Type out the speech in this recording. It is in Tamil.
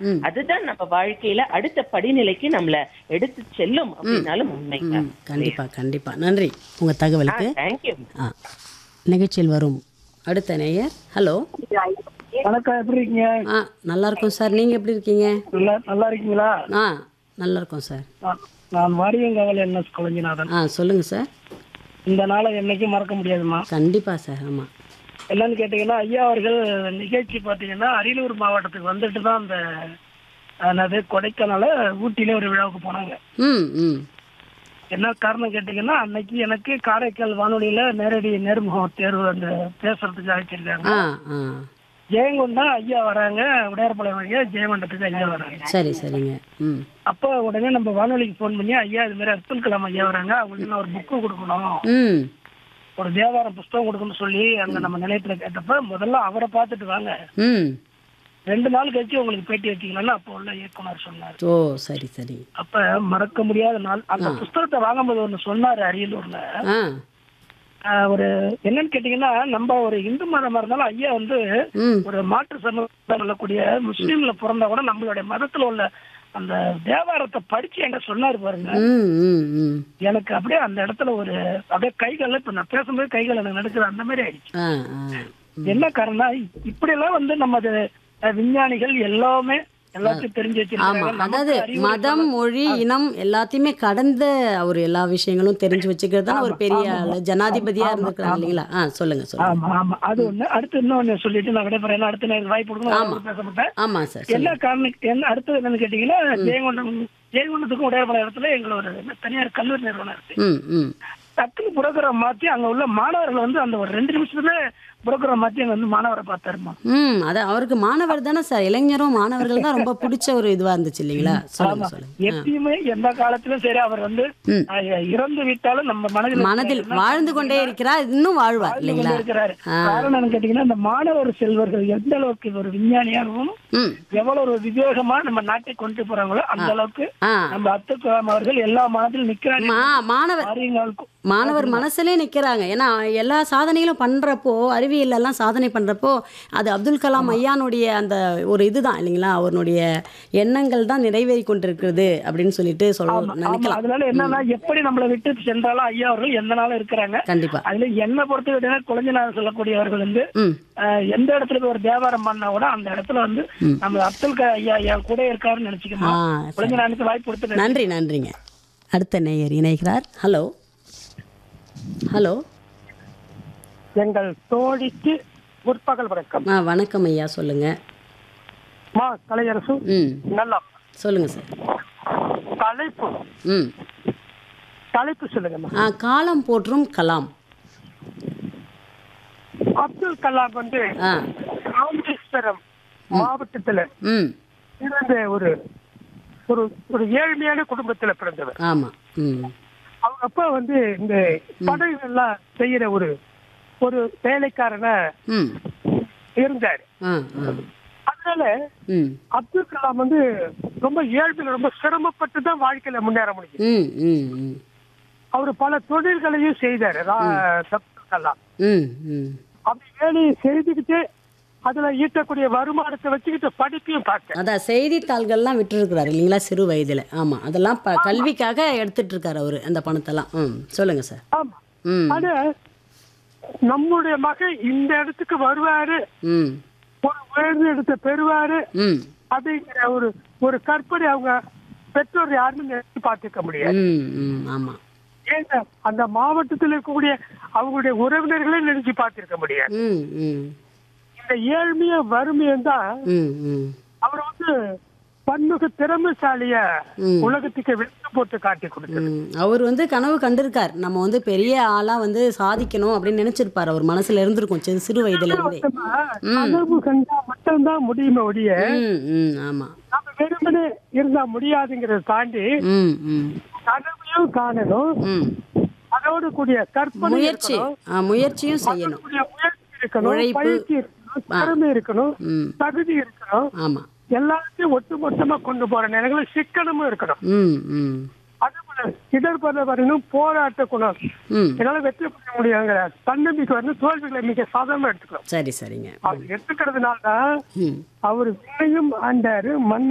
அதுதான் நம்ம வாழ்க்கையில அடுத்த படிநிலைக்கு நம்மள எடுத்து செல்லும் அப்படின்னாலும் உண்மைங்க ம் கண்டிப்பா கண்டிப்பா நன்றி உங்க தகவலுக்கு தேங்க்யூ ஆ நிகழ்ச்சியில் வரும் அடுத்த நேயர் ஹலோ வணக்கம் எப்படி இருக்கீங்க ஆ நல்லா இருக்கோம் சார் நீங்கள் எப்படி இருக்கீங்க நல்லா நல்லா இருக்கீங்களா ஆ நல்லா இருக்கோம் சார் நான் நான் வாரியங்காவல் என் எஸ் கொலஞ்சிநாதன் ஆ சொல்லுங்கள் சார் இந்த நாளை என்னைக்கும் மறக்க முடியாதுமா கண்டிப்பாக சார் ஆமாம் என்னன்னு கேட்டீங்கன்னா ஐயா அவர்கள் நிகழ்ச்சி பார்த்தீங்கன்னா அரியலூர் மாவட்டத்துக்கு வந்துட்டு தான் அந்த என்னது கொடைக்கானல ஊட்டியில ஒரு விழாவுக்கு போனாங்க ம் ம் என்ன காரணம் கேட்டீங்கன்னா அன்னைக்கு எனக்கு காரைக்கால் வானொலியில நேரடி நேர்முகம் தேர்வு அந்த பேசுறதுக்கு அழைச்சிருக்காங்க ஆ ஆ ஜெயங்கொண்டா ஐயா வராங்க உடையார்பாளையம் வழியா ஜெயங்கொண்டத்துக்கு ஐயா வராங்க சரி சரிங்க ம் அப்போ உடனே நம்ம வானொலிக்கு ஃபோன் பண்ணி ஐயா இது மாதிரி அப்துல் கலாம் ஐயா வராங்க அவங்களுக்கு நான் ஒரு புக்கு கொடுக்கணும் ம் ஒரு தேவாரம் புஸ்தகம் கொடுக்கணும்னு சொல்லி அங்க நம்ம நிலையத்துல கேட்டப்ப முதல்ல அவரை பார்த்துட்டு வாங்க ம் ரெண்டு நாள் கழிச்சு உங்களுக்கு பேட்டி வச்சுக்கலாம்னு அப்போ உள்ள இயக்குனர் சொன்னார் ஓ சரி சரி அப்ப மறக்க முடியாத நாள் அந்த புஸ்தகத்தை வாங்கும்போது ஒண்ணு சொன்னாரு அரியலூர்ல ஆ ஆஹ் ஒரு என்னன்னு கேட்டீங்கன்னா நம்ம ஒரு இந்து மதமா இருந்தாலும் ஐயா வந்து ம் ஒரு மாற்று சமூகத்தில் சொல்லக்கூடிய முஸ்லீம்ல பிறந்தா கூட நம்மளுடைய மதத்துல உள்ள அந்த தேவாரத்தை படிச்சு என்கிட்ட சொன்னாரு பாருங்க ம் ம் ம் எனக்கு அப்படியே அந்த இடத்துல ஒரு அப்படியே கைகள் இப்ப நான் பேசும்போது கைகள் எனக்கு நடக்குது அந்த மாதிரி ஆயிடுச்சு ஆ ஆ என்ன காரணம் இப்படி எல்லாம் வந்து நம்ம அது, அஹ், விஞ்ஞானிகள் எல்லாமே எல்லாத்தையும் தெரிஞ்சு ஆமா வச்சிருக்காங்க அதாவது நமக்கு அறிவுரை மதம் மொழி இனம் எல்லாத்தையுமே கடந்த அவர் எல்லா விஷயங்களும் தெரிஞ்சு வச்சுக்கிறது தான் ஒரு பெரிய ஆளு ஜனாதிபதியா இருந்திருக்கிறாங்க இல்லைங்களா ஆ சொல்லுங்க சொல்லுங்க ஆமா ஆமா அது ஒண்ணு அடுத்து இன்னொன்னு சொல்லிட்டு நான் விடைபெறேன் ஏன்னா அடுத்து நேரம் வாய்ப்பு கொடுக்கணும் பேச மாட்டேன் ஆமா சார் என்ன சொல்லுங்க காரணம் என்ன அடுத்தது என்னன்னு கேட்டீங்கன்னா ஜெயங்கொண்டம் ஜெயங்கொண்டத்துக்கும் உடையார்பாளையம் இடத்துல எங்களோட ஒரு தனியார் கல்லூரி நிறுவனம் இருக்கு ம் ம் டக்குனு புரோக்கரை மாத்தி அங்க உள்ள மாணவர்கள் வந்து அந்த ஒரு ரெண்டு நிமிஷத்துல புரோக்கரை மாத்தி அங்க வந்து மாணவரை பார்த்தாருமா ம் அது அவருக்கு மாணவர் தானே சார் இளைஞரும் மாணவர்கள் தான் ரொம்ப பிடிச்ச ஒரு இதுவா இருந்துச்சு இல்லைங்களா சொல்லுங்க சொல்லுங்க எப்பயுமே எந்த காலத்திலும் சரி அவர் வந்து ம். அஹ், இறந்து விட்டாலும் நம்ம மனதில் மனதில் வாழ்ந்து கொண்டே இருக்கிறார் இன்னும் வாழ்வார் இல்லைங்களா இருக்கிறாரு ஆ. காரணம் என்னன்னு கேட்டீங்கன்னா இந்த மாணவர் செல்வர்கள் எந்த அளவுக்கு ஒரு விஞ்ஞானியாகவும் ம் எவ்வளவு ஒரு விவேகமா நம்ம நாட்டை கொண்டு போறாங்களோ அந்த அளவுக்கு ஆ நம்ம அப்துல் கலாம் அவர்கள் எல்லா மாதத்திலும் நிக்கிறாங்க மா மாணவர் ஆரியங்காலுக்கும் மாணவர் மனசுலே நிற்கிறாங்க ஏன்னா எல்லா சாதனைகளும் பண்ணுறப்போ அறிவியல் எல்லாம் சாதனை பண்ணுறப்போ அது அப்துல் கலாம் ஐயானுடைய அந்த ஒரு இதுதான் இல்லைங்களா அவருடைய எண்ணங்கள் தான் நிறைவேறி கொண்டிருக்கிறது அப்படின்னு சொல்லிட்டு சொல்ல ஆமா, நினைக்கலாம் அதனால என்னன்னா எப்படி நம்மளை விட்டு சென்றாலும் ஐயா அவர்கள் எந்த நாளும் இருக்கிறாங்க கண்டிப்பா அதுல என்ன பொறுத்த விட்டீங்கன்னா குழந்தைநாதர் சொல்லக்கூடியவர்கள் வந்து ம் அஹ், எந்த இடத்துல போய் ஒரு வியாபாரம் பண்ணா கூட அந்த இடத்துல வந்து நம்ம அப்துல் க- ஐயா என் கூட இருக்காருன்னு ஆ நினைச்சுக்கணும் சரி. குழந்தைநாதனுக்கு வாய்ப்பு கொடுத்து நன்றி நன்றிங்க அடுத்த நேயர் இணைகிறார் ஹலோ ஹலோ எங்கள் தோழிக்கு முற்பகல் வணக்கம் ஆ வணக்கம் ஐயா சொல்லுங்க மா கலையரசு ம் நல்லா சொல்லுங்க சார் தலைப்பு ம் தலைப்பு சொல்லுங்கம்மா ஆ காலம் போற்றும் கலாம் அப்துல் கலாம் வந்து ஆ ராமேஸ்வரம் மாவட்டத்துல ம் இருந்த ஒரு ஒரு ஒரு ஏழ்மையான குடும்பத்துல பிறந்தவர் ஆமாம் ம் அவங்க அப்பா வந்து இந்த படகுகள்லாம் செய்யற ஒரு ஒரு வேலைக்காரனா ம் இருந்தாரு ஆ ஆ அதனால ம் அப்துல் கலாம் வந்து ரொம்ப ஏழ்மையில ரொம்ப சிரமப்பட்டு தான் வாழ்க்கையில முன்னேற முடியும் ம் ம் ம் அவர் பல தொழில்களையும் செய்தாரு ரா- அப்துல் கலாம் ம் ம் அப்படி வேலையை செய்துக்கிட்டு அதுல ஈட்டக்கூடிய வருமானத்தை வச்சுக்கிட்டு படிப்பையும் பார்த்தேன் அதான் செய்தித்தாள்கள்லாம் விட்டுருக்கிறாரு இல்லைங்களா சிறு வயதில் ஆமாம் அதெல்லாம் ப கல்விக்காக எடுத்துட்டு இருக்காரு அவர் அந்த பணத்தெல்லாம் ம் சொல்லுங்கள் சார் ஆமா ம் ஆனா நம்முடைய மகன் இந்த இடத்துக்கு வருவாரு ம் ஒரு உயர்ந்த இடத்தை பெறுவாரு ம் அப்படிங்கிற ஒரு ஒரு கற்பனை அவங்க பெற்றோர் யாருமே நினைச்சு பார்த்துக்க முடியாது ம் ம் ஆமாம் ஏங்க அந்த மாவட்டத்தில் இருக்கக்கூடிய அவங்களுடைய உறவினர்களே நினைச்சு பார்த்திருக்க முடியாது ம் ம் இந்த ஏழ்மைய வறுமையும் தான் ம் ம் அவர் வந்து பன்முக திறமைசாலிய ம். உலகத்துக்கு வெளிச்சு போட்டு காட்டி கொடுத்தாரு ம். அவர் வந்து கனவு கண்டிருக்கார் நம்ம வந்து பெரிய ஆளா வந்து சாதிக்கணும் அப்படின்னு நினைச்சிருப்பார் அவர் மனசுல இருந்திருக்கும் சிறு சிறு வயதுல இருந்தே கனவு கண்டா மட்டும்தான் முடியுமே ஒழிய ம் ம் ஆமா நம்ம வெறுமனே இருந்தா முடியாதுங்கிறத தாண்டி ம் ம் கனவையும் காணணும் ம் அதோடு கூடிய கற்பனை முயற்சி இருக்கணும் ஆ, முயற்சியும் செய்யணும் கூடிய முயற்சி இருக்கணும் உழைப்பு. பயிற்சி இருக்கணும் திறமை இருக்கணும் ம் தகுதி இருக்கணும் ஆமா எல்லாத்தையும் ஒட்டு மொத்தமா கொண்டு போற நேரங்களில் சிக்கனமும் இருக்கணும் ம் ம் அதே போல இடர்பட வரணும் போராட்ட குணம் ம் என்னால வெற்றி பெற முடியாங்கிற தன்னம்பிக்கை வந்து தோல்விகளை மிக சாதகமா எடுத்துக்கணும் சரி சரிங்க அது எடுத்துக்கிறதுனால தான் ம் அவர் விண்ணையும் ஆண்டாரு மண்